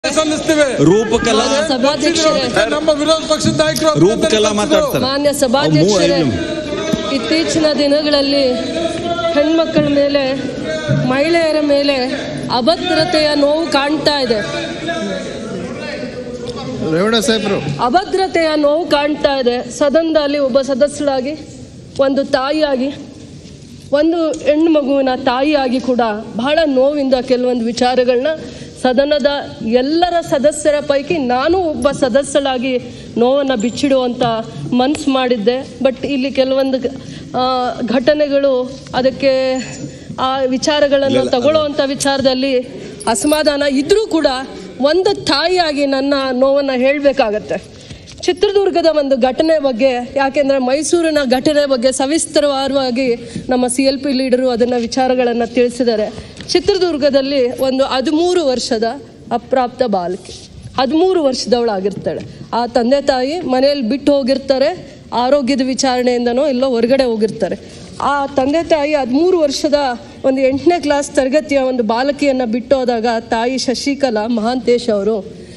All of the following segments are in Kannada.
ಸಲ್ಲಿಸ್ತೀವಿ ರೂಪಕಲಾ ಮಾನ್ಯ ಸಭಾಧ್ಯಕ್ಷರೇ ನಮ್ಮ ವಿರೋಧ ಪಕ್ಷದ ನಾಯಕರು ರೂಪಕಲಾ ಮಾತಾಡ್ತಾರೆ ಮಾನ್ಯ ಸಭಾಧ್ಯಕ್ಷರೇ ಅವ್ರು ಮೂವರು ಇತ್ತೀಚಿನ ದಿನಗಳಲ್ಲಿ ಹೆಣ್ಮಕ್ಕಳ ಮೇಲೆ ಮಹಿಳೆಯರ ಮೇಲೆ ಅಭದ್ರತೆಯ ನೋವು ಕಾಣ್ತಾ ಇದೆ ರೇವಣ ಸಾಹೇಬ್ರು ಅಭದ್ರತೆಯ ನೋವು ಕಾಣ್ತಾ ಇದೆ ಸದನದಲ್ಲಿ ಒಬ್ಬ ಸದಸ್ಯರಾಗಿ ಒಂದು ತಾಯಿಯಾಗಿ ಒಂದು ಹೆಣ್ಣು ಮಗುವಿನ ತಾಯಿಯಾಗಿ ಕೂಡ ಬಹಳ ನೋವಿಂದ ಕೆಲವೊಂದು ವಿಚಾರಗಳನ್ನ ಸದನದ ಎಲ್ಲರ ಸದಸ್ಯರ ಪೈಕಿ ನಾನು ಒಬ್ಬ ಸದಸ್ಯಳಾಗಿ ನೋವನ್ನು ಬಿಚ್ಚಿಡುವಂಥ ಮನ್ಸು ಮಾಡಿದ್ದೆ ಬಟ್ ಇಲ್ಲಿ ಕೆಲವೊಂದು ಆ, ಘಟನೆಗಳು ಅದಕ್ಕೆ ಆ ವಿಚಾರಗಳನ್ನು ತಗೊಳ್ಳುವಂಥ ವಿಚಾರದಲ್ಲಿ ಅಸಮಾಧಾನ ಇದ್ರೂ ಕೂಡ ಒಂದು ತಾಯಿಯಾಗಿ ನನ್ನ ನೋವನ್ನು ಹೇಳಬೇಕಾಗತ್ತೆ ಚಿತ್ರದುರ್ಗದ ಒಂದು ಘಟನೆ ಬಗ್ಗೆ ಯಾಕೆಂದರೆ ಮೈಸೂರಿನ ಘಟನೆ ಬಗ್ಗೆ ಸವಿಸ್ತರವಾಗಿ ನಮ್ಮ ಸಿ ಎಲ್ ಪಿ ಲೀಡರು ಅದನ್ನು ವಿಚಾರಗಳನ್ನು ತಿಳಿಸಿದ್ದಾರೆ ಚಿತ್ರದುರ್ಗದಲ್ಲಿ ಒಂದು ಹದಿಮೂರು ವರ್ಷದ ಅಪ್ರಾಪ್ತ ಬಾಲಕಿ ಹದಿಮೂರು ವರ್ಷದವಳಾಗಿರ್ತಾಳೆ ಆ ತಂದೆ ತಾಯಿ ಮನೆಯಲ್ಲಿ ಬಿಟ್ಟು ಹೋಗಿರ್ತಾರೆ ಆರೋಗ್ಯದ ವಿಚಾರಣೆಯಿಂದನೋ ಎಲ್ಲೋ ಹೊರಗಡೆ ಹೋಗಿರ್ತಾರೆ ಆ ತಂದೆ ತಾಯಿ ಹದಿಮೂರು ವರ್ಷದ ಒಂದು ಎಂಟನೇ ಕ್ಲಾಸ್ ತರಗತಿಯ ಒಂದು ಬಾಲಕಿಯನ್ನು ಬಿಟ್ಟು ಹೋದಾಗ ತಾಯಿ ಶಶಿಕಲಾ ಮಹಾಂತೇಶ್ ಅವರು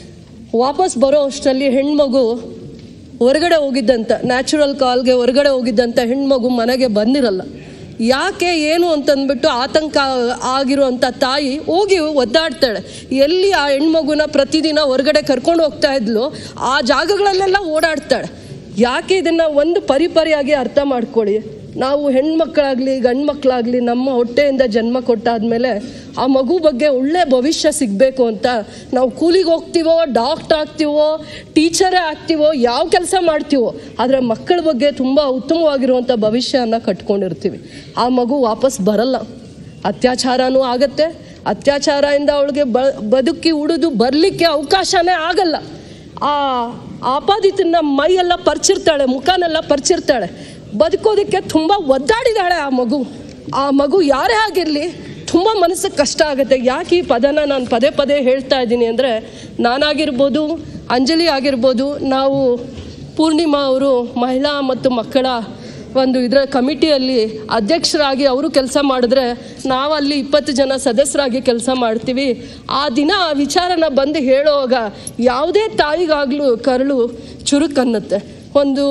ವಾಪಸ್ ಬರೋ ಅಷ್ಟರಲ್ಲಿ ಹೆಣ್ಮಗು ಹೊರಗಡೆ ಹೋಗಿದ್ದಂತ ನ್ಯಾಚುರಲ್ ಕಾಲ್ಗೆ ಹೊರಗಡೆ ಹೋಗಿದ್ದಂಥ ಹೆಣ್ಮಗು ಮನೆಗೆ ಬಂದಿರಲ್ಲ ಯಾಕೆ ಏನು ಅಂತಂದ್ಬಿಟ್ಟು ಆತಂಕ ಆಗಿರುವಂಥ ತಾಯಿ ಹೋಗಿ ಒದ್ದಾಡ್ತಾಳೆ ಎಲ್ಲಿ ಆ ಹೆಣ್ಮಗುನ ಪ್ರತಿದಿನ ಹೊರಗಡೆ ಕರ್ಕೊಂಡು ಹೋಗ್ತಾ ಇದ್ಲು ಆ ಜಾಗಗಳಲ್ಲೆಲ್ಲ ಓಡಾಡ್ತಾಳೆ ಯಾಕೆ ಇದನ್ನು ಒಂದು ಪರಿಪರಿಯಾಗಿ ಅರ್ಥ ಮಾಡ್ಕೊಳ್ಳಿ ನಾವು ಹೆಣ್ಮಕ್ಳಾಗಲಿ ಗಂಡು ಮಕ್ಕಳಾಗಲಿ ನಮ್ಮ ಹೊಟ್ಟೆಯಿಂದ ಜನ್ಮ ಕೊಟ್ಟಾದ್ಮೇಲೆ ಆ ಮಗು ಬಗ್ಗೆ ಒಳ್ಳೆ ಭವಿಷ್ಯ ಸಿಗಬೇಕು ಅಂತ ನಾವು ಕೂಲಿಗೆ ಹೋಗ್ತೀವೋ ಡಾಕ್ಟರ್ ಆಗ್ತೀವೋ ಟೀಚರೇ ಆಗ್ತೀವೋ ಯಾವ ಕೆಲಸ ಮಾಡ್ತೀವೋ ಆದರೆ ಮಕ್ಕಳ ಬಗ್ಗೆ ತುಂಬ ಉತ್ತಮವಾಗಿರುವಂಥ ಭವಿಷ್ಯನ ಕಟ್ಕೊಂಡಿರ್ತೀವಿ ಆ ಮಗು ವಾಪಸ್ ಬರಲ್ಲ ಅತ್ಯಾಚಾರನೂ ಆಗತ್ತೆ ಅತ್ಯಾಚಾರದಿಂದ ಅವಳಿಗೆ ಬ ಬದುಕಿ ಉಳಿದು ಬರಲಿಕ್ಕೆ ಅವಕಾಶನೇ ಆಗಲ್ಲ ಆ ಆಪಾದಿತನ ಮೈಯೆಲ್ಲ ಪರ್ಚಿರ್ತಾಳೆ ಮುಖನೆಲ್ಲ ಪರ್ಚಿರ್ತಾಳೆ ಬದುಕೋದಕ್ಕೆ ತುಂಬ ಒದ್ದಾಡಿದಾಳೆ ಆ ಮಗು ಆ ಮಗು ಯಾರೇ ಆಗಿರಲಿ ತುಂಬ ಮನಸ್ಸಿಗೆ ಕಷ್ಟ ಆಗುತ್ತೆ ಯಾಕೆ ಈ ಪದನ ನಾನು ಪದೇ ಪದೇ ಹೇಳ್ತಾ ಇದ್ದೀನಿ ಅಂದರೆ ನಾನಾಗಿರ್ಬೋದು ಅಂಜಲಿ ಆಗಿರ್ಬೋದು ನಾವು ಪೂರ್ಣಿಮಾ ಅವರು ಮಹಿಳಾ ಮತ್ತು ಮಕ್ಕಳ ಒಂದು ಇದರ ಕಮಿಟಿಯಲ್ಲಿ ಅಧ್ಯಕ್ಷರಾಗಿ ಅವರು ಕೆಲಸ ಮಾಡಿದ್ರೆ ನಾವು ಅಲ್ಲಿ ಇಪ್ಪತ್ತು ಜನ ಸದಸ್ಯರಾಗಿ ಕೆಲಸ ಮಾಡ್ತೀವಿ ಆ ದಿನ ಆ ವಿಚಾರನ ಬಂದು ಹೇಳುವಾಗ ಯಾವುದೇ ತಾಯಿಗಾಗಲೂ ಕರಳು ಚುರುಕನ್ನುತ್ತೆ ಒಂದು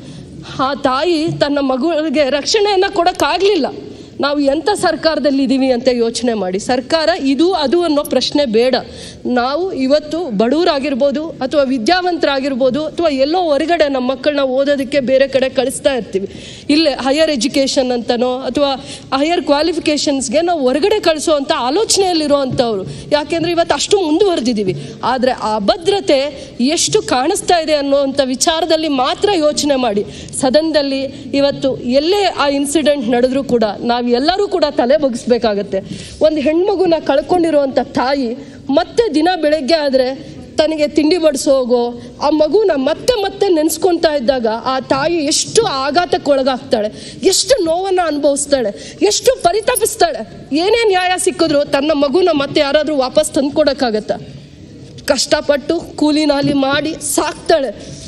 ಆ ತಾಯಿ ತನ್ನ ಮಗುವಿಗೆ ರಕ್ಷಣೆಯನ್ನು ಕೊಡೋಕ್ಕಾಗಲಿಲ್ಲ ನಾವು ಎಂಥ ಸರ್ಕಾರದಲ್ಲಿ ಇದ್ದೀವಿ ಅಂತ ಯೋಚನೆ ಮಾಡಿ ಸರ್ಕಾರ ಇದು ಅದು ಅನ್ನೋ ಪ್ರಶ್ನೆ ಬೇಡ ನಾವು ಇವತ್ತು ಬಡವರಾಗಿರ್ಬೋದು ಅಥವಾ ವಿದ್ಯಾವಂತರಾಗಿರ್ಬೋದು ಅಥವಾ ಎಲ್ಲೋ ಹೊರಗಡೆ ನಮ್ಮ ಮಕ್ಕಳನ್ನ ಓದೋದಕ್ಕೆ ಬೇರೆ ಕಡೆ ಕಳಿಸ್ತಾ ಇರ್ತೀವಿ ಇಲ್ಲೇ ಹೈಯರ್ ಎಜುಕೇಷನ್ ಅಂತನೋ ಅಥವಾ ಹೈಯರ್ ಕ್ವಾಲಿಫಿಕೇಷನ್ಸ್ಗೆ ನಾವು ಹೊರಗಡೆ ಕಳಿಸೋವಂಥ ಆಲೋಚನೆಯಲ್ಲಿರುವಂಥವ್ರು ಯಾಕೆಂದರೆ ಇವತ್ತು ಅಷ್ಟು ಮುಂದುವರೆದಿದ್ದೀವಿ ಆದರೆ ಆ ಅಭದ್ರತೆ ಎಷ್ಟು ಕಾಣಿಸ್ತಾ ಇದೆ ಅನ್ನೋವಂಥ ವಿಚಾರದಲ್ಲಿ ಮಾತ್ರ ಯೋಚನೆ ಮಾಡಿ ಸದನದಲ್ಲಿ ಇವತ್ತು ಎಲ್ಲೇ ಆ ಇನ್ಸಿಡೆಂಟ್ ನಡೆದ್ರೂ ಕೂಡ ನಾವು ಎಲ್ಲರೂ ಕೂಡ ತಲೆ ಬಗ್ಗಿಸ್ಬೇಕಾಗತ್ತೆ ಒಂದು ಹೆಣ್ಮಗುನ ಕಳ್ಕೊಂಡಿರುವಂಥ ತಾಯಿ ಮತ್ತೆ ದಿನ ಬೆಳಗ್ಗೆ ಆದರೆ ತನಗೆ ತಿಂಡಿ ಬಡಿಸೋಗೋ ಆ ಮಗುನ ಮತ್ತೆ ಮತ್ತೆ ನೆನೆಸ್ಕೊತಾ ಇದ್ದಾಗ ಆ ತಾಯಿ ಎಷ್ಟು ಆಘಾತಕ್ಕೆ ಒಳಗಾಗ್ತಾಳೆ ಎಷ್ಟು ನೋವನ್ನು ಅನುಭವಿಸ್ತಾಳೆ ಎಷ್ಟು ಪರಿತಪಿಸ್ತಾಳೆ ಏನೇ ನ್ಯಾಯ ಸಿಕ್ಕಿದ್ರು ತನ್ನ ಮಗುನ ಮತ್ತೆ ಯಾರಾದರೂ ವಾಪಸ್ ತಂದ್ಕೊಡೋಕ್ಕಾಗತ್ತಾ ಕಷ್ಟಪಟ್ಟು ಕೂಲಿ ನಾಲಿ ಮಾಡಿ ಸಾಕ್ತಾಳೆ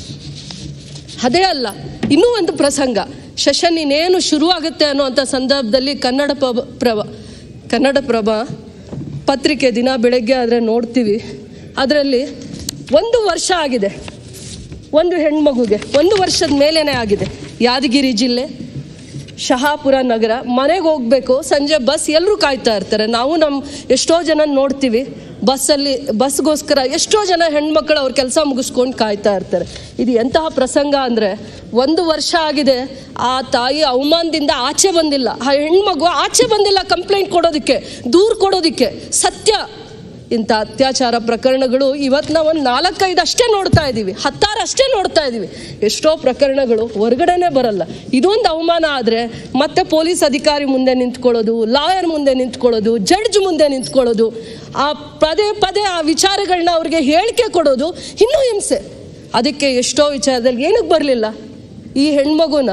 ಅದೇ ಅಲ್ಲ ಇನ್ನೂ ಒಂದು ಪ್ರಸಂಗ ಸೆಷನ್ ಇನ್ನೇನು ಶುರುವಾಗುತ್ತೆ ಅನ್ನುವಂಥ ಸಂದರ್ಭದಲ್ಲಿ ಕನ್ನಡ ಪ್ರಭ ಪ್ರಭ ಕನ್ನಡ ಪ್ರಭ ಪತ್ರಿಕೆ ದಿನ ಬೆಳಗ್ಗೆ ಆದರೆ ನೋಡ್ತೀವಿ ಅದರಲ್ಲಿ ಒಂದು ವರ್ಷ ಆಗಿದೆ ಒಂದು ಹೆಣ್ಮಗುಗೆ ಒಂದು ವರ್ಷದ ಮೇಲೇನೆ ಆಗಿದೆ ಯಾದಗಿರಿ ಜಿಲ್ಲೆ ಶಹಾಪುರ ನಗರ ಮನೆಗೆ ಹೋಗಬೇಕು ಸಂಜೆ ಬಸ್ ಎಲ್ಲರೂ ಕಾಯ್ತಾ ಇರ್ತಾರೆ ನಾವು ನಮ್ಮ ಎಷ್ಟೋ ಜನ ನೋಡ್ತೀವಿ ಬಸ್ಸಲ್ಲಿ ಬಸ್ಗೋಸ್ಕರ ಎಷ್ಟೋ ಜನ ಹೆಣ್ಮಕ್ಳು ಅವ್ರ ಕೆಲಸ ಮುಗಿಸ್ಕೊಂಡು ಕಾಯ್ತಾ ಇರ್ತಾರೆ ಇದು ಎಂತಹ ಪ್ರಸಂಗ ಅಂದರೆ ಒಂದು ವರ್ಷ ಆಗಿದೆ ಆ ತಾಯಿ ಅವಮಾನದಿಂದ ಆಚೆ ಬಂದಿಲ್ಲ ಆ ಹೆಣ್ಮಗು ಆಚೆ ಬಂದಿಲ್ಲ ಕಂಪ್ಲೇಂಟ್ ಕೊಡೋದಕ್ಕೆ ದೂರು ಕೊಡೋದಕ್ಕೆ ಸತ್ಯ ಇಂಥ ಅತ್ಯಾಚಾರ ಪ್ರಕರಣಗಳು ಇವತ್ತು ನಾವು ಒಂದು ನಾಲ್ಕೈದು ಅಷ್ಟೇ ನೋಡ್ತಾ ಇದ್ದೀವಿ ಹತ್ತಾರು ಅಷ್ಟೇ ನೋಡ್ತಾ ಇದ್ದೀವಿ ಎಷ್ಟೋ ಪ್ರಕರಣಗಳು ಹೊರಗಡೆನೆ ಬರಲ್ಲ ಇದೊಂದು ಅವಮಾನ ಆದರೆ ಮತ್ತೆ ಪೊಲೀಸ್ ಅಧಿಕಾರಿ ಮುಂದೆ ನಿಂತ್ಕೊಳ್ಳೋದು ಲಾಯರ್ ಮುಂದೆ ನಿಂತ್ಕೊಳ್ಳೋದು ಜಡ್ಜ್ ಮುಂದೆ ನಿಂತ್ಕೊಳ್ಳೋದು ಆ ಪದೇ ಪದೇ ಆ ವಿಚಾರಗಳನ್ನ ಅವ್ರಿಗೆ ಹೇಳಿಕೆ ಕೊಡೋದು ಇನ್ನೂ ಹಿಂಸೆ ಅದಕ್ಕೆ ಎಷ್ಟೋ ವಿಚಾರದಲ್ಲಿ ಏನಕ್ಕೆ ಬರಲಿಲ್ಲ ಈ ಹೆಣ್ಮಗುನ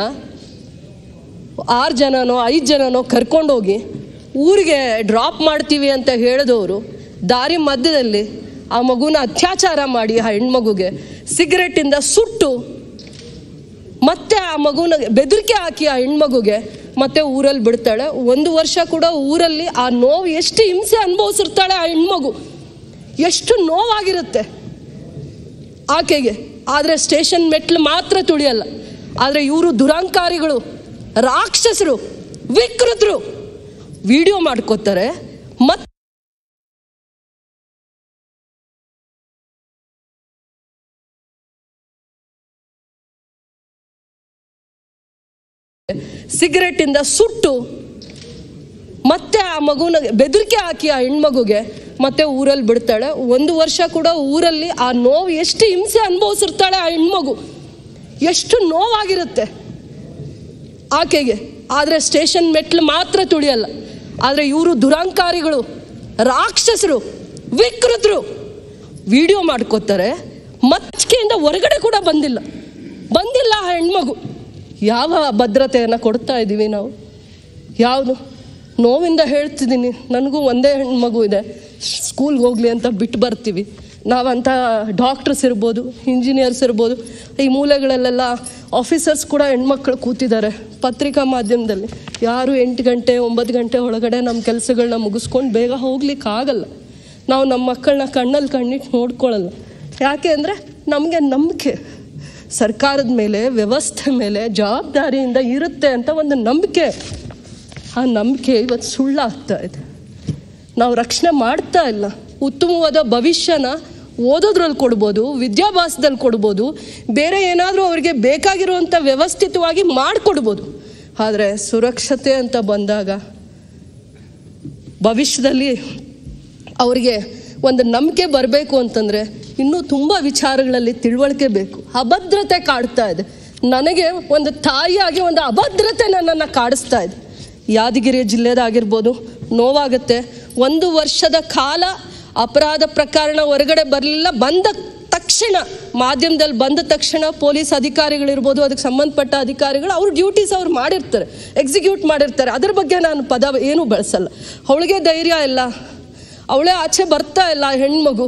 ಆರು ಜನನೋ ಐದು ಜನನೋ ಕರ್ಕೊಂಡೋಗಿ ಊರಿಗೆ ಡ್ರಾಪ್ ಮಾಡ್ತೀವಿ ಅಂತ ಹೇಳಿದವರು ದಾರಿ ಮಧ್ಯದಲ್ಲಿ ಆ ಮಗುನ ಅತ್ಯಾಚಾರ ಮಾಡಿ ಆ ಹೆಣ್ಮಗುಗೆ ಸಿಗರೆಟ್ಟಿಂದ ಸುಟ್ಟು ಮತ್ತೆ ಆ ಮಗುನ ಬೆದರಿಕೆ ಹಾಕಿ ಆ ಹೆಣ್ಮಗುಗೆ ಮತ್ತೆ ಊರಲ್ಲಿ ಬಿಡ್ತಾಳೆ ಒಂದು ವರ್ಷ ಕೂಡ ಊರಲ್ಲಿ ಆ ನೋವು ಎಷ್ಟು ಹಿಂಸೆ ಅನುಭವಿಸಿರ್ತಾಳೆ ಆ ಹೆಣ್ಮಗು ಎಷ್ಟು ನೋವಾಗಿರುತ್ತೆ ಆಕೆಗೆ ಆದರೆ ಸ್ಟೇಷನ್ ಮೆಟ್ಲು ಮಾತ್ರ ತುಳಿಯಲ್ಲ ಆದರೆ ಇವರು ದುರಾಂಕಾರಿಗಳು ರಾಕ್ಷಸರು ವಿಕೃತರು ವಿಡಿಯೋ ಮಾಡ್ಕೋತಾರೆ ಮತ್ತೆ ಸಿಗರೆಟಿಂದ ಸುಟ್ಟು ಮತ್ತೆ ಆ ಮಗುನ ಬೆದರಿಕೆ ಹಾಕಿ ಆ ಹೆಣ್ಮಗುಗೆ ಮತ್ತೆ ಊರಲ್ಲಿ ಬಿಡ್ತಾಳೆ ಒಂದು ವರ್ಷ ಕೂಡ ಊರಲ್ಲಿ ಆ ನೋವು ಎಷ್ಟು ಹಿಂಸೆ ಅನುಭವಿಸಿರ್ತಾಳೆ ಆ ಹೆಣ್ಮಗು ಎಷ್ಟು ನೋವಾಗಿರುತ್ತೆ ಆಕೆಗೆ ಆದರೆ ಸ್ಟೇಷನ್ ಮೆಟ್ಲು ಮಾತ್ರ ತುಳಿಯಲ್ಲ ಆದರೆ ಇವರು ದುರಾಂಕಾರಿಗಳು ರಾಕ್ಷಸರು ವಿಕೃತರು ವಿಡಿಯೋ ಮಾಡ್ಕೋತಾರೆ ಮಚ್ಕೆಯಿಂದ ಹೊರಗಡೆ ಕೂಡ ಬಂದಿಲ್ಲ ಬಂದಿಲ್ಲ ಆ ಹೆಣ್ಮಗು ಯಾವ ಭದ್ರತೆಯನ್ನು ಕೊಡ್ತಾ ಇದ್ದೀವಿ ನಾವು ಯಾವುದು ನೋವಿಂದ ಹೇಳ್ತಿದ್ದೀನಿ ನನಗೂ ಒಂದೇ ಹೆಣ್ಮಗು ಇದೆ ಸ್ಕೂಲ್ಗೆ ಹೋಗಲಿ ಅಂತ ಬಿಟ್ಟು ಬರ್ತೀವಿ ನಾವಂಥ ಡಾಕ್ಟರ್ಸ್ ಇರ್ಬೋದು ಇಂಜಿನಿಯರ್ಸ್ ಇರ್ಬೋದು ಈ ಮೂಲೆಗಳಲ್ಲೆಲ್ಲ ಆಫೀಸರ್ಸ್ ಕೂಡ ಹೆಣ್ಮಕ್ಳು ಕೂತಿದ್ದಾರೆ ಪತ್ರಿಕಾ ಮಾಧ್ಯಮದಲ್ಲಿ ಯಾರು ಎಂಟು ಗಂಟೆ ಒಂಬತ್ತು ಗಂಟೆ ಒಳಗಡೆ ನಮ್ಮ ಕೆಲಸಗಳನ್ನ ಮುಗಿಸ್ಕೊಂಡು ಬೇಗ ಹೋಗ್ಲಿಕ್ಕೆ ಆಗಲ್ಲ ನಾವು ನಮ್ಮ ಮಕ್ಕಳನ್ನ ಕಣ್ಣಲ್ಲಿ ಕಣ್ಣಿಟ್ಟು ನೋಡ್ಕೊಳ್ಳಲ್ಲ ಯಾಕೆ ಅಂದರೆ ನಮಗೆ ನಂಬಿಕೆ ಸರ್ಕಾರದ ಮೇಲೆ ವ್ಯವಸ್ಥೆ ಮೇಲೆ ಜವಾಬ್ದಾರಿಯಿಂದ ಇರುತ್ತೆ ಅಂತ ಒಂದು ನಂಬಿಕೆ ಆ ನಂಬಿಕೆ ಇವತ್ತು ಸುಳ್ಳಾಗ್ತಾ ಇದೆ ನಾವು ರಕ್ಷಣೆ ಮಾಡ್ತಾ ಇಲ್ಲ ಉತ್ತಮವಾದ ಭವಿಷ್ಯನ ಓದೋದ್ರಲ್ಲಿ ಕೊಡ್ಬೋದು ವಿದ್ಯಾಭ್ಯಾಸದಲ್ಲಿ ಕೊಡ್ಬೋದು ಬೇರೆ ಏನಾದರೂ ಅವರಿಗೆ ಬೇಕಾಗಿರುವಂಥ ವ್ಯವಸ್ಥಿತವಾಗಿ ಮಾಡಿಕೊಡ್ಬೋದು ಆದರೆ ಸುರಕ್ಷತೆ ಅಂತ ಬಂದಾಗ ಭವಿಷ್ಯದಲ್ಲಿ ಅವರಿಗೆ ಒಂದು ನಂಬಿಕೆ ಬರಬೇಕು ಅಂತಂದರೆ ಇನ್ನೂ ತುಂಬ ವಿಚಾರಗಳಲ್ಲಿ ತಿಳುವಳಿಕೆ ಬೇಕು ಅಭದ್ರತೆ ಕಾಡ್ತಾ ಇದೆ ನನಗೆ ಒಂದು ತಾಯಿಯಾಗಿ ಒಂದು ಅಭದ್ರತೆ ನನ್ನನ್ನು ಕಾಡಿಸ್ತಾ ಇದೆ ಯಾದಗಿರಿ ಜಿಲ್ಲೆದಾಗಿರ್ಬೋದು ನೋವಾಗುತ್ತೆ ಒಂದು ವರ್ಷದ ಕಾಲ ಅಪರಾಧ ಪ್ರಕರಣ ಹೊರಗಡೆ ಬರಲಿಲ್ಲ ಬಂದ ತಕ್ಷಣ ಮಾಧ್ಯಮದಲ್ಲಿ ಬಂದ ತಕ್ಷಣ ಪೊಲೀಸ್ ಅಧಿಕಾರಿಗಳಿರ್ಬೋದು ಅದಕ್ಕೆ ಸಂಬಂಧಪಟ್ಟ ಅಧಿಕಾರಿಗಳು ಅವ್ರ ಡ್ಯೂಟೀಸ್ ಅವ್ರು ಮಾಡಿರ್ತಾರೆ ಎಕ್ಸಿಕ್ಯೂಟ್ ಮಾಡಿರ್ತಾರೆ ಅದ್ರ ಬಗ್ಗೆ ನಾನು ಪದ ಏನೂ ಬಳಸಲ್ಲ ಅವಳಿಗೆ ಧೈರ್ಯ ಇಲ್ಲ ಅವಳೇ ಆಚೆ ಬರ್ತಾ ಇಲ್ಲ ಆ ಹೆಣ್ಮಗು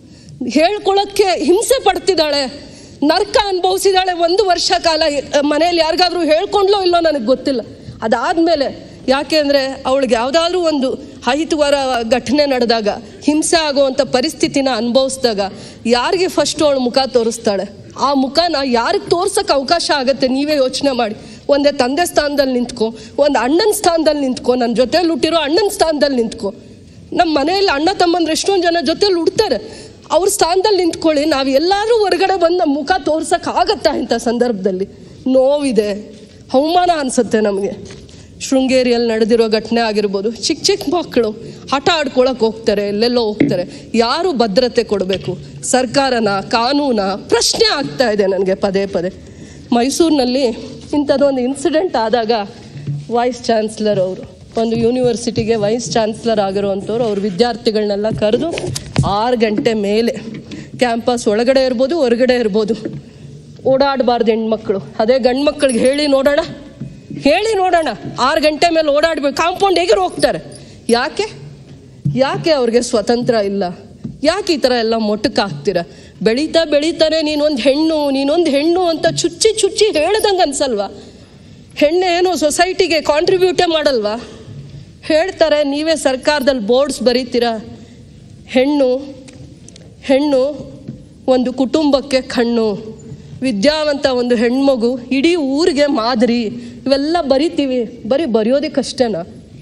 ಹೇಳ್ಕೊಳಕ್ಕೆ ಹಿಂಸೆ ಪಡ್ತಿದ್ದಾಳೆ ನರ್ಕ ಅನುಭವಿಸಿದಾಳೆ ಒಂದು ವರ್ಷ ಕಾಲ ಮನೇಲಿ ಯಾರಿಗಾದ್ರೂ ಹೇಳ್ಕೊಂಡ್ಲೋ ಇಲ್ಲೋ ನನಗೆ ಗೊತ್ತಿಲ್ಲ ಅದಾದಮೇಲೆ ಯಾಕೆ ಅಂದರೆ ಅವಳಿಗೆ ಯಾವುದಾದ್ರೂ ಒಂದು ಅಹಿತವಾರ ಘಟನೆ ನಡೆದಾಗ ಹಿಂಸೆ ಆಗುವಂಥ ಪರಿಸ್ಥಿತಿನ ಅನುಭವಿಸಿದಾಗ ಯಾರಿಗೆ ಫಸ್ಟ್ ಅವಳು ಮುಖ ತೋರಿಸ್ತಾಳೆ ಆ ಮುಖನ ಯಾರಿಗೆ ತೋರ್ಸೋಕೆ ಅವಕಾಶ ಆಗುತ್ತೆ ನೀವೇ ಯೋಚನೆ ಮಾಡಿ ಒಂದೇ ತಂದೆ ಸ್ಥಾನದಲ್ಲಿ ನಿಂತ್ಕೊ ಒಂದು ಅಣ್ಣನ ಸ್ಥಾನದಲ್ಲಿ ನಿಂತ್ಕೊ ನನ್ನ ಜೊತೆಲಿ ಹುಟ್ಟಿರೋ ಅಣ್ಣನ ಸ್ಥಾನದಲ್ಲಿ ನಿಂತ್ಕೊ ನಮ್ಮ ಮನೆಯಲ್ಲಿ ಅಣ್ಣ ತಮ್ಮಂದ್ರೆ ಎಷ್ಟೊಂದು ಜನ ಜೊತೆಲಿ ಉಡ್ತಾರೆ ಅವ್ರ ಸ್ಥಾನದಲ್ಲಿ ನಿಂತ್ಕೊಳ್ಳಿ ನಾವು ಎಲ್ಲರೂ ಹೊರಗಡೆ ಬಂದು ನಮ್ಮ ಮುಖ ತೋರ್ಸಕ್ ಆಗತ್ತಾ ಇಂಥ ಸಂದರ್ಭದಲ್ಲಿ ನೋವಿದೆ ಅವಮಾನ ಅನಿಸುತ್ತೆ ನಮಗೆ ಶೃಂಗೇರಿಯಲ್ಲಿ ನಡೆದಿರೋ ಘಟನೆ ಆಗಿರ್ಬೋದು ಚಿಕ್ಕ ಚಿಕ್ಕ ಮಕ್ಕಳು ಹಠ ಆಡ್ಕೊಳಕ್ಕೆ ಹೋಗ್ತಾರೆ ಎಲ್ಲೆಲ್ಲೋ ಹೋಗ್ತಾರೆ ಯಾರು ಭದ್ರತೆ ಕೊಡಬೇಕು ಸರ್ಕಾರನ ಕಾನೂನ ಪ್ರಶ್ನೆ ಆಗ್ತಾ ಇದೆ ನನಗೆ ಪದೇ ಪದೇ ಮೈಸೂರಿನಲ್ಲಿ ಇಂಥದ್ದೊಂದು ಇನ್ಸಿಡೆಂಟ್ ಆದಾಗ ವೈಸ್ ಚಾನ್ಸ್ಲರ್ ಅವರು ಒಂದು ಯೂನಿವರ್ಸಿಟಿಗೆ ವೈಸ್ ಚಾನ್ಸ್ಲರ್ ಆಗಿರುವಂಥವ್ರು ಅವ್ರ ವಿದ್ಯಾರ್ಥಿಗಳನ್ನೆಲ್ಲ ಕರೆದು ಆರು ಗಂಟೆ ಮೇಲೆ ಕ್ಯಾಂಪಸ್ ಒಳಗಡೆ ಇರ್ಬೋದು ಹೊರಗಡೆ ಇರ್ಬೋದು ಓಡಾಡಬಾರ್ದು ಹೆಣ್ಮಕ್ಳು ಅದೇ ಗಂಡು ಮಕ್ಕಳಿಗೆ ಹೇಳಿ ನೋಡೋಣ ಹೇಳಿ ನೋಡೋಣ ಆರು ಗಂಟೆ ಮೇಲೆ ಓಡಾಡ್ಬೇಕು ಕಾಂಪೌಂಡ್ ಹೇಗೆ ಹೋಗ್ತಾರೆ ಯಾಕೆ ಯಾಕೆ ಅವ್ರಿಗೆ ಸ್ವತಂತ್ರ ಇಲ್ಲ ಯಾಕೆ ಈ ಥರ ಎಲ್ಲ ಮೊಟಕಾಗ್ತೀರ ಬೆಳೀತಾ ಬೆಳೀತಾನೆ ನೀನೊಂದು ಹೆಣ್ಣು ನೀನೊಂದು ಹೆಣ್ಣು ಅಂತ ಚುಚ್ಚಿ ಚುಚ್ಚಿ ಹೇಳ್ದಂಗೆ ಅನ್ಸಲ್ವಾ ಹೆಣ್ಣು ಏನು ಸೊಸೈಟಿಗೆ ಕಾಂಟ್ರಿಬ್ಯೂಟೇ ಮಾಡಲ್ವಾ ಹೇಳ್ತಾರೆ ನೀವೇ ಸರ್ಕಾರದಲ್ಲಿ ಬೋರ್ಡ್ಸ್ ಬರೀತೀರಾ ಹೆಣ್ಣು ಹೆಣ್ಣು ಒಂದು ಕುಟುಂಬಕ್ಕೆ ಕಣ್ಣು ವಿದ್ಯಾವಂತ ಒಂದು ಹೆಣ್ಮಗು ಇಡೀ ಊರಿಗೆ ಮಾದರಿ ಇವೆಲ್ಲ ಬರಿತೀವಿ ಬರೀ ಬರೆಯೋದಕ್ಕಷ್ಟೇನಾ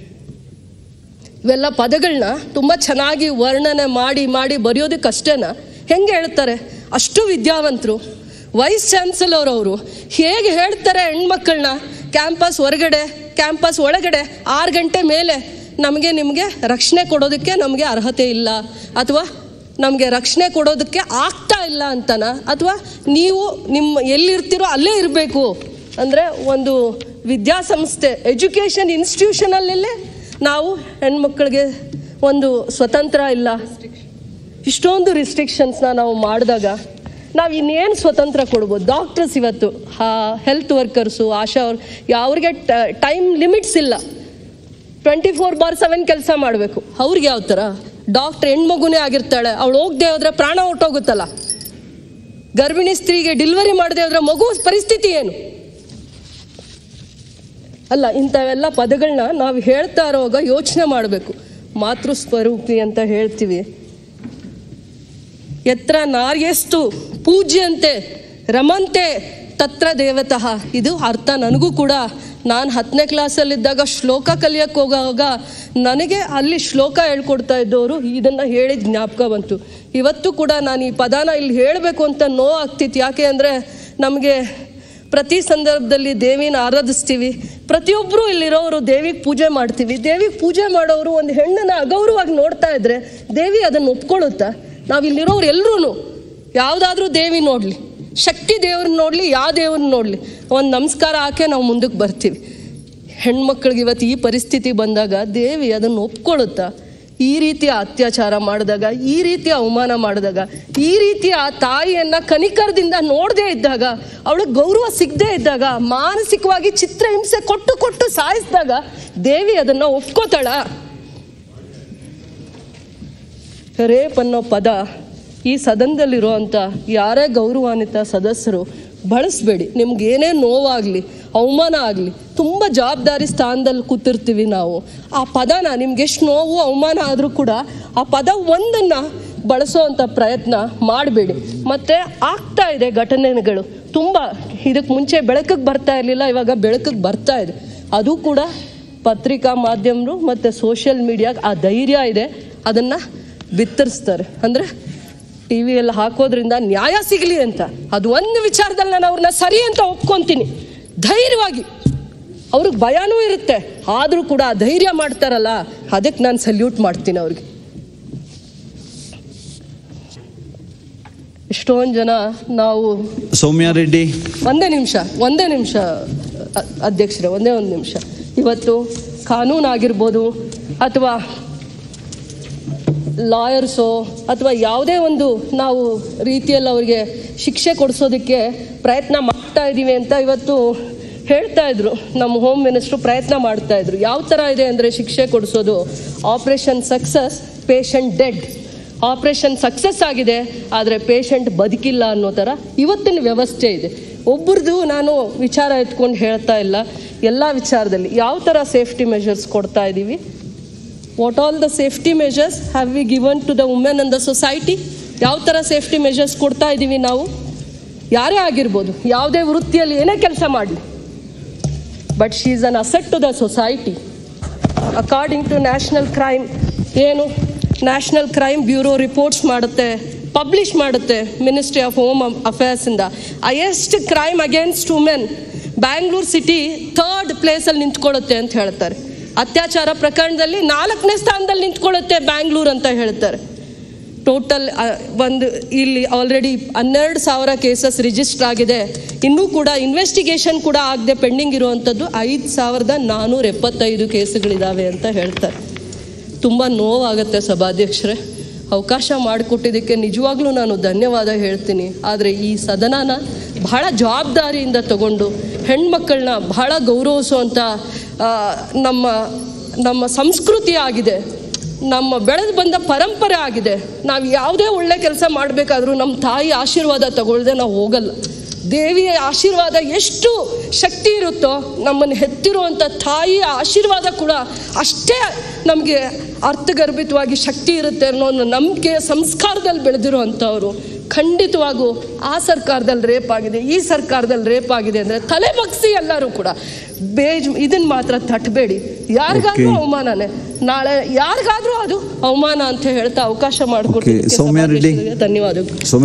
ಇವೆಲ್ಲ ಪದಗಳನ್ನ ತುಂಬ ಚೆನ್ನಾಗಿ ವರ್ಣನೆ ಮಾಡಿ ಮಾಡಿ ಬರೆಯೋದಕ್ಕಷ್ಟೇನಾ ಹೆಂಗೆ ಹೇಳ್ತಾರೆ ಅಷ್ಟು ವಿದ್ಯಾವಂತರು ವೈಸ್ ಚಾನ್ಸಲರ್ ಅವರು ಹೇಗೆ ಹೇಳ್ತಾರೆ ಹೆಣ್ಮಕ್ಳನ್ನ ಕ್ಯಾಂಪಸ್ ಹೊರಗಡೆ ಕ್ಯಾಂಪಸ್ ಒಳಗಡೆ ಆರು ಗಂಟೆ ಮೇಲೆ ನಮಗೆ ನಿಮಗೆ ರಕ್ಷಣೆ ಕೊಡೋದಕ್ಕೆ ನಮಗೆ ಅರ್ಹತೆ ಇಲ್ಲ ಅಥವಾ ನಮಗೆ ರಕ್ಷಣೆ ಕೊಡೋದಕ್ಕೆ ಆಗ್ತಾ ಇಲ್ಲ ಅಂತನ ಅಥವಾ ನೀವು ನಿಮ್ಮ ಎಲ್ಲಿರ್ತೀರೋ ಅಲ್ಲೇ ಇರಬೇಕು ಅಂದರೆ ಒಂದು ವಿದ್ಯಾಸಂಸ್ಥೆ ಎಜುಕೇಷನ್ ಇನ್ಸ್ಟಿಟ್ಯೂಷನಲ್ಲೇ ನಾವು ಹೆಣ್ಮಕ್ಳಿಗೆ ಒಂದು ಸ್ವತಂತ್ರ ಇಲ್ಲ ಇಷ್ಟೊಂದು ರಿಸ್ಟ್ರಿಕ್ಷನ್ಸ್ನ ನಾವು ಮಾಡಿದಾಗ ನಾವು ಇನ್ನೇನು ಸ್ವತಂತ್ರ ಕೊಡ್ಬೋದು ಡಾಕ್ಟರ್ಸ್ ಇವತ್ತು ಹೆಲ್ತ್ ವರ್ಕರ್ಸು ಆಶಾ ಅವ್ರ ಅವ್ರಿಗೆ ಟೈಮ್ ಲಿಮಿಟ್ಸ್ ಇಲ್ಲ ಟ್ವೆಂಟಿ ಫೋರ್ ಬಾರ್ ಸೆವೆನ್ ಕೆಲಸ ಮಾಡಬೇಕು ಅವ್ರಿಗೆ ಯಾವ ಥರ ಡಾಕ್ಟ್ರ್ ಹೆಣ್ಮಗುನೇ ಆಗಿರ್ತಾಳೆ ಅವಳು ಹೋಗದೆ ಹೋದ್ರೆ ಪ್ರಾಣ ಹೊಟ್ಟೋಗುತ್ತಲ್ಲ ಗರ್ಭಿಣಿ ಸ್ತ್ರೀಗೆ ಡಿಲಿವರಿ ಮಾಡದೆ ಹೋದ್ರೆ ಮಗು ಪರಿಸ್ಥಿತಿ ಏನು ಅಲ್ಲ ಇಂಥವೆಲ್ಲ ಪದಗಳನ್ನ ನಾವು ಹೇಳ್ತಾ ಇರೋವಾಗ ಯೋಚನೆ ಮಾಡಬೇಕು ಮಾತೃ ಸ್ವರೂಪಿ ಅಂತ ಹೇಳ್ತೀವಿ ಎತ್ರ ನಾರ್ಯಸ್ತು ಪೂಜ್ಯಂತೆ ರಮಂತೆ ತತ್ರ ದೇವತಃ ಇದು ಅರ್ಥ ನನಗೂ ಕೂಡ ನಾನು ಹತ್ತನೇ ಕ್ಲಾಸಲ್ಲಿದ್ದಾಗ ಶ್ಲೋಕ ಕಲಿಯಕ್ಕೆ ಹೋಗುವಾಗ ನನಗೆ ಅಲ್ಲಿ ಶ್ಲೋಕ ಹೇಳ್ಕೊಡ್ತಾ ಇದ್ದವರು ಇದನ್ನು ಹೇಳಿದ ಜ್ಞಾಪಕ ಬಂತು ಇವತ್ತು ಕೂಡ ನಾನು ಈ ಪದಾನ ಇಲ್ಲಿ ಹೇಳಬೇಕು ಅಂತ ನೋವು ಆಗ್ತಿತ್ತು ಯಾಕೆ ಅಂದರೆ ನಮಗೆ ಪ್ರತಿ ಸಂದರ್ಭದಲ್ಲಿ ದೇವಿನ ಆರಾಧಿಸ್ತೀವಿ ಪ್ರತಿಯೊಬ್ಬರು ಇಲ್ಲಿರೋರು ದೇವಿಗೆ ಪೂಜೆ ಮಾಡ್ತೀವಿ ದೇವಿಗೆ ಪೂಜೆ ಮಾಡೋರು ಒಂದು ಹೆಣ್ಣನ್ನ ಅಗೌರವಾಗಿ ನೋಡ್ತಾ ಇದ್ರೆ ದೇವಿ ಅದನ್ನು ಒಪ್ಕೊಳ್ಳುತ್ತಾ ನಾವು ಇಲ್ಲಿರೋರು ಎಲ್ಲರೂ ಯಾವುದಾದ್ರೂ ದೇವಿ ನೋಡಲಿ ಶಕ್ತಿ ದೇವ್ರನ್ನ ನೋಡಲಿ ಯಾವ ದೇವ್ರನ್ನ ನೋಡಲಿ ಒಂದು ನಮಸ್ಕಾರ ಹಾಕೇ ನಾವು ಮುಂದಕ್ಕೆ ಬರ್ತೀವಿ ಹೆಣ್ಮಕ್ಳಿಗೆ ಇವತ್ತು ಈ ಪರಿಸ್ಥಿತಿ ಬಂದಾಗ ದೇವಿ ಅದನ್ನು ಒಪ್ಕೊಳ್ಳುತ್ತಾ ಈ ರೀತಿಯ ಅತ್ಯಾಚಾರ ಮಾಡಿದಾಗ ಈ ರೀತಿಯ ಅವಮಾನ ಮಾಡಿದಾಗ ಈ ರೀತಿಯ ತಾಯಿಯನ್ನ ಕನಿಕರದಿಂದ ನೋಡದೇ ಇದ್ದಾಗ ಅವಳಿಗೆ ಗೌರವ ಸಿಗದೇ ಇದ್ದಾಗ ಮಾನಸಿಕವಾಗಿ ಚಿತ್ರಹಿಂಸೆ ಕೊಟ್ಟು ಕೊಟ್ಟು ಸಾಯಿಸಿದಾಗ ದೇವಿ ಅದನ್ನ ಒಪ್ಕೋತಾಳ ರೇಪ್ ಅನ್ನೋ ಪದ ಈ ಸದನದಲ್ಲಿರುವಂಥ ಯಾರೇ ಗೌರವಾನ್ವಿತ ಸದಸ್ಯರು ಬಳಸಬೇಡಿ ನಿಮ್ಗೆ ಏನೇ ನೋವಾಗಲಿ ಅವಮಾನ ಆಗಲಿ ತುಂಬ ಜವಾಬ್ದಾರಿ ಸ್ಥಾನದಲ್ಲಿ ಕೂತಿರ್ತೀವಿ ನಾವು ಆ ಪದನ ನಿಮ್ಗೆ ಎಷ್ಟು ನೋವು ಅವಮಾನ ಆದರೂ ಕೂಡ ಆ ಪದ ಒಂದನ್ನು ಬಳಸೋವಂಥ ಪ್ರಯತ್ನ ಮಾಡಬೇಡಿ ಮತ್ತು ಆಗ್ತಾ ಇದೆ ಘಟನೆಗಳು ತುಂಬ ಇದಕ್ಕೆ ಮುಂಚೆ ಬೆಳಕಿಗೆ ಬರ್ತಾ ಇರಲಿಲ್ಲ ಇವಾಗ ಬೆಳಕಿಗೆ ಬರ್ತಾ ಇದೆ ಅದು ಕೂಡ ಪತ್ರಿಕಾ ಮಾಧ್ಯಮರು ಮತ್ತು ಸೋಷಿಯಲ್ ಮೀಡಿಯಾಗೆ ಆ ಧೈರ್ಯ ಇದೆ ಅದನ್ನು ಬಿತ್ತರಿಸ್ತಾರೆ ಅಂದರೆ ಟಿ ವಿಯಲ್ಲಿ ಹಾಕೋದ್ರಿಂದ ನ್ಯಾಯ ಸಿಗಲಿ ಅಂತ ಅದು ಒಂದು ವಿಚಾರದಲ್ಲಿ ನಾನು ಅವ್ರನ್ನ ಸರಿ ಅಂತ ಒಪ್ಕೊಂತೀನಿ ಧೈರ್ಯವಾಗಿ ಅವ್ರಿಗೆ ಭಯನೂ ಇರುತ್ತೆ ಆದರೂ ಕೂಡ ಆ ಧೈರ್ಯ ಮಾಡ್ತಾರಲ್ಲ ಅದಕ್ಕೆ ನಾನು ಸಲ್ಯೂಟ್ ಮಾಡ್ತೀನಿ ಅವ್ರಿಗೆ ಎಷ್ಟೊಂದು ಜನ ನಾವು ಸೌಮ್ಯ ರೆಡ್ಡಿ ಒಂದೇ ನಿಮಿಷ ಒಂದೇ ನಿಮಿಷ ಅ- ಅಧ್ಯಕ್ಷರೇ ಒಂದೇ ಒಂದು ನಿಮಿಷ ಇವತ್ತು ಕಾನೂನು ಆಗಿರ್ಬೋದು ಅಥವಾ ಲಾಯರ್ಸೋ ಅಥವಾ ಯಾವುದೇ ಒಂದು ನಾವು ರೀತಿಯಲ್ಲಿ ಅವರಿಗೆ ಶಿಕ್ಷೆ ಕೊಡಿಸೋದಕ್ಕೆ ಪ್ರಯತ್ನ ಮಾಡ್ತಾ ಇದ್ದೀವಿ ಅಂತ ಇವತ್ತು ಹೇಳ್ತಾ ಇದ್ರು ನಮ್ಮ ಹೋಮ್ ಮಿನಿಸ್ಟ್ರು ಪ್ರಯತ್ನ ಮಾಡ್ತಾ ಇದ್ರು ಯಾವ ಥರ ಇದೆ ಅಂದರೆ ಶಿಕ್ಷೆ ಕೊಡಿಸೋದು operation success patient dead operation success ಆಗಿದೆ ಆದರೆ ಪೇಷಂಟ್ ಬದುಕಿಲ್ಲ ಅನ್ನೋ ಥರ ಇವತ್ತಿನ ವ್ಯವಸ್ಥೆ ಇದೆ ಒಬ್ಬರದು ನಾನು ವಿಚಾರ ಎತ್ಕೊಂಡು ಹೇಳ್ತಾ ಇಲ್ಲ ಎಲ್ಲ ವಿಚಾರದಲ್ಲಿ ಯಾವ ಥರ ಸೇಫ್ಟಿ ಮೆಷರ್ಸ್ ಕೊಡ್ತಾ ಇದ್ದೀವಿ what all the safety measures have we given to the women and the society ಯಾವ ಥರ ಸೇಫ್ಟಿ ಮೆಷರ್ಸ್ ಕೊಡ್ತಾ ಇದ್ದೀವಿ ನಾವು ಯಾರೇ ಆಗಿರ್ಬೋದು ಯಾವುದೇ ವೃತ್ತಿಯಲ್ಲಿ ಏನೇ ಕೆಲಸ ಮಾಡಲಿ but she is an asset to the society according to national crime ಏನು ನ್ಯಾಷನಲ್ ಕ್ರೈಮ್ ಬ್ಯೂರೋ ರಿಪೋರ್ಟ್ಸ್ ಮಾಡುತ್ತೆ ಪಬ್ಲಿಷ್ ಮಾಡುತ್ತೆ ಮಿನಿಸ್ಟ್ರಿ ಆಫ್ ಹೋಮ್ ಅಫೇರ್ಸಿಂದ highest crime against women Bangalore city third ಪ್ಲೇಸಲ್ಲಿ ನಿಂತ್ಕೊಳ್ಳುತ್ತೆ ಅಂತ ಹೇಳ್ತಾರೆ ಅತ್ಯಾಚಾರ ಪ್ರಕರಣದಲ್ಲಿ ನಾಲ್ಕನೇ ಸ್ಥಾನದಲ್ಲಿ ನಿಂತ್ಕೊಳ್ಳುತ್ತೆ ಬ್ಯಾಂಗ್ಳೂರ್ ಅಂತ ಹೇಳ್ತಾರೆ ಟೋಟಲ್ ಒಂದು ಇಲ್ಲಿ ಆಲ್ರೆಡಿ ಹನ್ನೆರಡು ಸಾವಿರ ಕೇಸಸ್ ರಿಜಿಸ್ಟರ್ ಆಗಿದೆ ಇನ್ನೂ ಕೂಡ ಇನ್ವೆಸ್ಟಿಗೇಷನ್ ಕೂಡ ಆಗದೆ ಪೆಂಡಿಂಗ್ ಇರುವಂಥದ್ದು ಐದು ಸಾವಿರದ ನಾನ್ನೂರ ಎಪ್ಪತ್ತೈದು ಕೇಸುಗಳಿದ್ದಾವೆ ಅಂತ ಹೇಳ್ತಾರೆ ತುಂಬ ನೋವಾಗುತ್ತೆ ಸಭಾಧ್ಯಕ್ಷರೇ ಅವಕಾಶ ಮಾಡಿಕೊಟ್ಟಿದ್ದಕ್ಕೆ ನಿಜವಾಗ್ಲೂ ನಾನು ಧನ್ಯವಾದ ಹೇಳ್ತೀನಿ ಆದರೆ ಈ ಸದನನ ಬಹಳ ಜವಾಬ್ದಾರಿಯಿಂದ ತಗೊಂಡು ಹೆಣ್ಮಕ್ಕಳನ್ನ ಬಹಳ ಗೌರವಿಸುವಂಥ ಆ, ನಮ್ಮ ನಮ್ಮ ಸಂಸ್ಕೃತಿ ಆಗಿದೆ ನಮ್ಮ ಬೆಳೆದು ಬಂದ ಪರಂಪರೆ ಆಗಿದೆ ನಾವು ಯಾವುದೇ ಒಳ್ಳೆ ಕೆಲಸ ಮಾಡಬೇಕಾದ್ರೂ ನಮ್ಮ ತಾಯಿ ಆಶೀರ್ವಾದ ತಗೊಳ್ದೆ ನಾವು ಹೋಗಲ್ಲ ದೇವಿಯ ಆಶೀರ್ವಾದ ಎಷ್ಟು ಶಕ್ತಿ ಇರುತ್ತೋ ನಮ್ಮನ್ನು ಹೆತ್ತಿರುವಂಥ ತಾಯಿಯ ಆಶೀರ್ವಾದ ಕೂಡ ಅಷ್ಟೇ ನಮಗೆ ಅರ್ಥಗರ್ಭಿತವಾಗಿ ಶಕ್ತಿ ಇರುತ್ತೆ ಅನ್ನೋ ಒಂದು ನಂಬಿಕೆ ಸಂಸ್ಕಾರದಲ್ಲಿ ಬೆಳೆದಿರುವಂಥವ್ರು ಖಂಡಿತವಾಗೂ ಆ ಸರ್ಕಾರದಲ್ಲಿ ರೇಪ್ ಆಗಿದೆ ಈ ಸರ್ಕಾರದಲ್ಲಿ ರೇಪ್ ಆಗಿದೆ ಅಂದರೆ ತಲೆ ಬಗ್ಸಿ ಎಲ್ಲರೂ ಕೂಡ ಬೇಜ್ ಇದನ್ನ ಮಾತ್ರ ತಟ್ಟಬೇಡಿ ಯಾರಿಗಾದ್ರೂ Okay. ಅವಮಾನನೇ ನಾಳೆ ಯಾರಿಗಾದ್ರೂ ಅದು ಅವಮಾನ ಅಂತ ಹೇಳ್ತಾ ಅವಕಾಶ ಮಾಡಿಕೊಡ್ತೀನಿ Okay, ಸೌಮ್ಯ ರೆಡ್ಡಿ. ಧನ್ಯವಾದಗಳು ಸೌಮ್ಯ